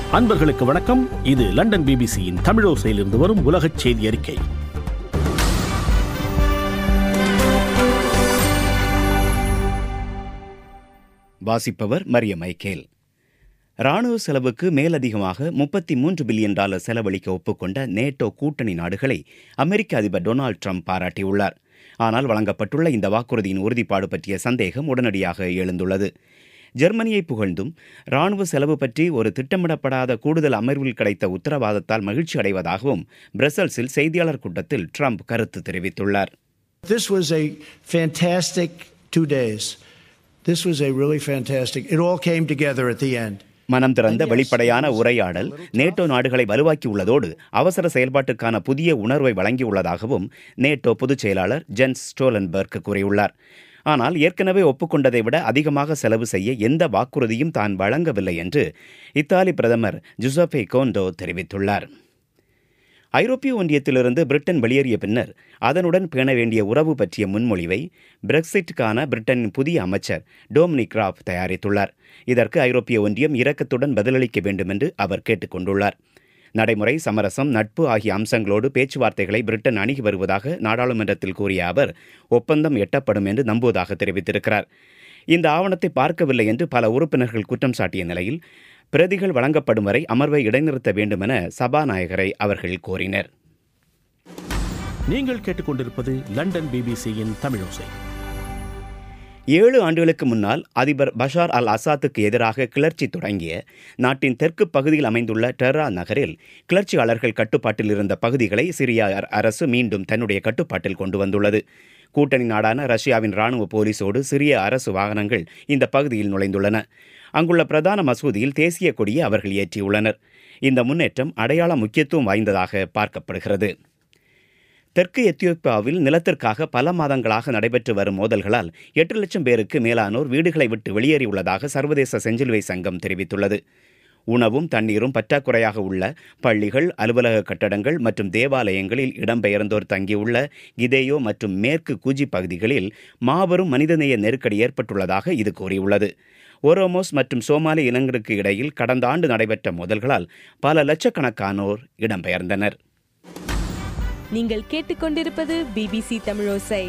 அன்பர்களுக்கு வணக்கம் இது லண்டன் பிபிசியின் தமிழோசையிலிருந்து வரும் உலகச் செய்தி அறிக்கை வாசிப்பவர் மரிய மைக்கேல் ராணுவ செலவுக்கு மேலதிகமாக முப்பத்தி மூன்று பில்லியன் டாலர் செலவழிக்க ஒப்புக்கொண்ட நேட்டோ கூட்டணி நாடுகளை அமெரிக்க அதிபர் டொனால்டு ட்ரம்ப் பாராட்டியுள்ளார் ஆனால் வழங்கப்பட்டுள்ள இந்த வாக்குறுதியின் உறுதிப்பாடு பற்றிய சந்தேகம் உடனடியாக எழுந்துள்ளது ஜெர்மனியை புகழ்ந்தும் ராணுவ செலவு பற்றி ஒரு திட்டமிடப்படாத கூடுதல் அமர்வில் கிடைத்த உத்தரவாதத்தால் மகிழ்ச்சி அடைவதாகவும் பிரசல்ஸில் செய்தியாளர் கூட்டத்தில் ட்ரம்ப் கருத்து தெரிவித்துள்ளார் This was a fantastic two days. This was a really fantastic. It all came together at the end. மனம் திறந்த வெளிப்படையான உரையாடல் நேட்டோ நாடுகளை வலுவாக்கியுள்ளதோடு அவசர செயல்பாட்டுக்கான புதிய உணர்வை வழங்கியுள்ளதாகவும் நேட்டோ பொதுச் செயலாளர் ஜென்ஸ் ஸ்டோலன்பர்க் கூறியுள்ளார் ஆனால் ஏற்கனவே ஒப்புக்கொண்டதை விட அதிகமாக செலவு செய்ய எந்த வாக்குறுதியும் தான் வழங்கவில்லை என்று இத்தாலி பிரதமர் ஜுசப்பே கோண்டோ தெரிவித்துள்ளார் ஐரோப்பிய ஒன்றியத்திலிருந்து பிரிட்டன் வெளியேறிய பின்னர் அதனுடன் பேண வேண்டிய உறவு பற்றிய முன்மொழிவை பிரெக்சிட்டுக்கான பிரிட்டனின் புதிய அமைச்சர் டோமினிக் ராப் தயாரித்துள்ளார் இதற்கு ஐரோப்பிய ஒன்றியம் இரக்கத்துடன் பதிலளிக்க வேண்டும் என்று அவர் கேட்டுக்கொண்டுள்ளார் நடைமுறை சமரசம் நட்பு ஆகிய அம்சங்களோடு பேச்சுவார்த்தைகளை பிரிட்டன் அணுகி வருவதாக நாடாளுமன்றத்தில் கூறிய அவர் ஒப்பந்தம் எட்டப்படும் என்று நம்புவதாக தெரிவித்திருக்கிறார் இந்த ஆவணத்தை பார்க்கவில்லை என்று பல உறுப்பினர்கள் குற்றம் சாட்டிய நிலையில் பிரதிகள் வழங்கப்படும் வரை அமர்வை இடைநிறுத்த வேண்டுமென சபாநாயகரை அவர்கள் கோரினர் நீங்கள் கேட்டுக்கொண்டிருப்பது லண்டன் பிபிசியின் தமிழோசை ஏழு ஆண்டுகளுக்கு முன்னால் அதிபர் பஷார் அல் அசாத்துக்கு எதிராக கிளர்ச்சி தொடங்கிய நாட்டின் தெற்கு பகுதியில் அமைந்துள்ள டெர்ரா நகரில் கிளர்ச்சியாளர்கள் கட்டுப்பாட்டில் இருந்த பகுதிகளை சிரியா அரசு மீண்டும் தன்னுடைய கட்டுப்பாட்டில் கொண்டு வந்துள்ளது கூட்டணி நாடான ரஷ்யாவின் ராணுவ போலீஸோடு சிறிய அரசு வாகனங்கள் இந்த பகுதியில் நுழைந்துள்ளன அங்குள்ள பிரதான மசூதியில் தேசிய கொடியை அவர்கள் ஏற்றியுள்ளனர் இந்த முன்னேற்றம் அடையாள முக்கியத்துவம் வாய்ந்ததாக பார்க்கப்படுகிறது தெற்கு எத்தியோப்பியாவில் நிலத்திற்காக பல மாதங்களாக நடைபெற்று வரும் மோதல்களால் எட்டு லட்சம் பேருக்கு மேலானோர் வீடுகளை விட்டு வெளியேறியுள்ளதாக சர்வதேச செஞ்சிலுவை சங்கம் தெரிவித்துள்ளது உணவும் தண்ணீரும் பற்றாக்குறையாக உள்ள பள்ளிகள் அலுவலக கட்டடங்கள் மற்றும் தேவாலயங்களில் இடம்பெயர்ந்தோர் தங்கியுள்ள கிதேயோ மற்றும் மேற்கு கூஜி பகுதிகளில் மாபெரும் மனிதநேய நெருக்கடி ஏற்பட்டுள்ளதாக இது கூறியுள்ளது ஒரோமோஸ் மற்றும் சோமாலி இனங்களுக்கு இடையில் கடந்த ஆண்டு நடைபெற்ற மோதல்களால் பல லட்சக்கணக்கானோர் இடம்பெயர்ந்தனர் நீங்கள் கேட்டுக்கொண்டிருப்பது பிபிசி தமிழோசை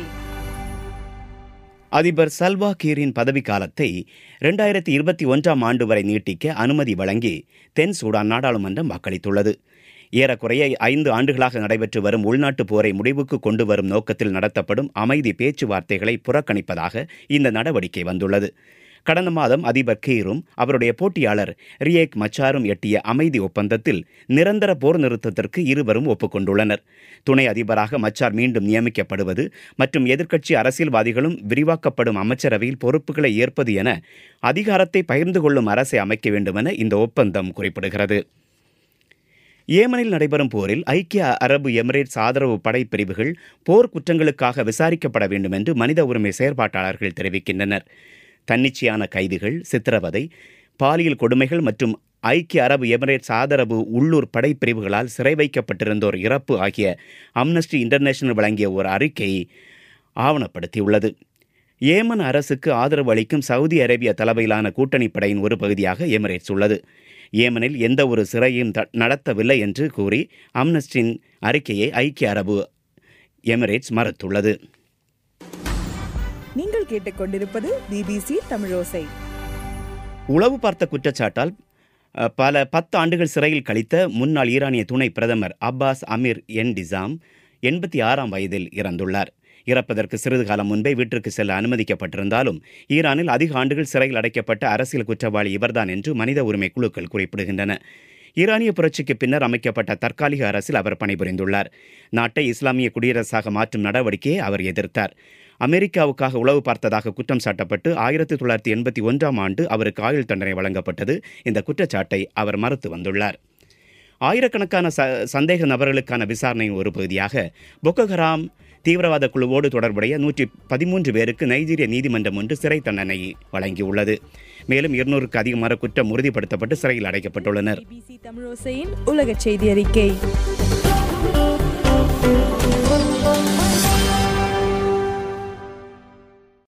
அதிபர் சல்வா கீரின் பதவிக்காலத்தை இரண்டாயிரத்தி இருபத்தி ஒன்றாம் ஆண்டு வரை நீட்டிக்க அனுமதி வழங்கி தென் சூடான் நாடாளுமன்றம் வாக்களித்துள்ளது ஏறக்குறைய ஐந்து ஆண்டுகளாக நடைபெற்று வரும் உள்நாட்டு போரை முடிவுக்கு கொண்டு வரும் நோக்கத்தில் நடத்தப்படும் அமைதி பேச்சுவார்த்தைகளை புறக்கணிப்பதாக இந்த நடவடிக்கை வந்துள்ளது கடந்த மாதம் அதிபர் கீரும் அவருடைய போட்டியாளர் ரியேக் மச்சாரும் எட்டிய அமைதி ஒப்பந்தத்தில் நிரந்தர போர் நிறுத்தத்திற்கு இருவரும் ஒப்புக்கொண்டுள்ளனர் துணை அதிபராக மச்சார் மீண்டும் நியமிக்கப்படுவது மற்றும் எதிர்க்கட்சி அரசியல்வாதிகளும் விரிவாக்கப்படும் அமைச்சரவையில் பொறுப்புகளை ஏற்பது என அதிகாரத்தை பகிர்ந்து கொள்ளும் அரசை அமைக்க வேண்டுமென இந்த ஒப்பந்தம் குறிப்பிடுகிறது ஏமனில் நடைபெறும் போரில் ஐக்கிய அரபு எமிரேட்ஸ் ஆதரவு படைப்பிரிவுகள் போர் குற்றங்களுக்காக விசாரிக்கப்பட வேண்டும் என்று மனித உரிமை செயற்பாட்டாளர்கள் தெரிவிக்கின்றனர் தன்னிச்சையான கைதுகள் சித்திரவதை பாலியல் கொடுமைகள் மற்றும் ஐக்கிய அரபு எமிரேட்ஸ் ஆதரவு உள்ளூர் படைப்பிரிவுகளால் சிறை வைக்கப்பட்டிருந்தோர் இறப்பு ஆகிய அம்னஸ்டி இன்டர்நேஷனல் வழங்கிய ஒரு அறிக்கை ஆவணப்படுத்தியுள்ளது ஏமன் அரசுக்கு ஆதரவு அளிக்கும் சவுதி அரேபியா தலைமையிலான கூட்டணி படையின் ஒரு பகுதியாக எமிரேட்ஸ் உள்ளது ஏமனில் எந்த ஒரு சிறையும் நடத்தவில்லை என்று கூறி அம்னஸ்டின் அறிக்கையை ஐக்கிய அரபு எமிரேட்ஸ் மறுத்துள்ளது நீங்கள் கேட்டுக்கொண்டிருப்பது பிபிசி தமிழோசை உளவு பார்த்த குற்றச்சாட்டால் பல பத்து ஆண்டுகள் சிறையில் கழித்த முன்னாள் ஈரானிய துணை பிரதமர் அப்பாஸ் அமீர் என் டிசாம் எண்பத்தி ஆறாம் வயதில் இறந்துள்ளார் இறப்பதற்கு சிறிது காலம் முன்பே வீட்டிற்கு செல்ல அனுமதிக்கப்பட்டிருந்தாலும் ஈரானில் அதிக ஆண்டுகள் சிறையில் அடைக்கப்பட்ட அரசியல் குற்றவாளி இவர்தான் என்று மனித உரிமை குழுக்கள் குறிப்பிடுகின்றன ஈரானிய புரட்சிக்கு பின்னர் அமைக்கப்பட்ட தற்காலிக அரசில் அவர் பணிபுரிந்துள்ளார் நாட்டை இஸ்லாமிய குடியரசாக மாற்றும் நடவடிக்கையை அவர் எதிர்த்தார் அமெரிக்காவுக்காக உளவு பார்த்ததாக குற்றம் சாட்டப்பட்டு ஆயிரத்தி தொள்ளாயிரத்தி எண்பத்தி ஒன்றாம் ஆண்டு அவருக்கு ஆயுள் தண்டனை வழங்கப்பட்டது இந்த குற்றச்சாட்டை அவர் மறுத்து வந்துள்ளார் ஆயிரக்கணக்கான ச சந்தேக நபர்களுக்கான விசாரணையின் ஒரு பகுதியாக பொக்கஹராம் தீவிரவாத குழுவோடு தொடர்புடைய நூற்றி பதிமூன்று பேருக்கு நைஜீரிய நீதிமன்றம் ஒன்று சிறை தண்டனை வழங்கியுள்ளது மேலும் இருநூறுக்கு அதிகமான குற்றம் உறுதிப்படுத்தப்பட்டு சிறையில் அடைக்கப்பட்டுள்ளனர் பிபிசி தமிழோசையின் உலக செய்தி அறிக்கை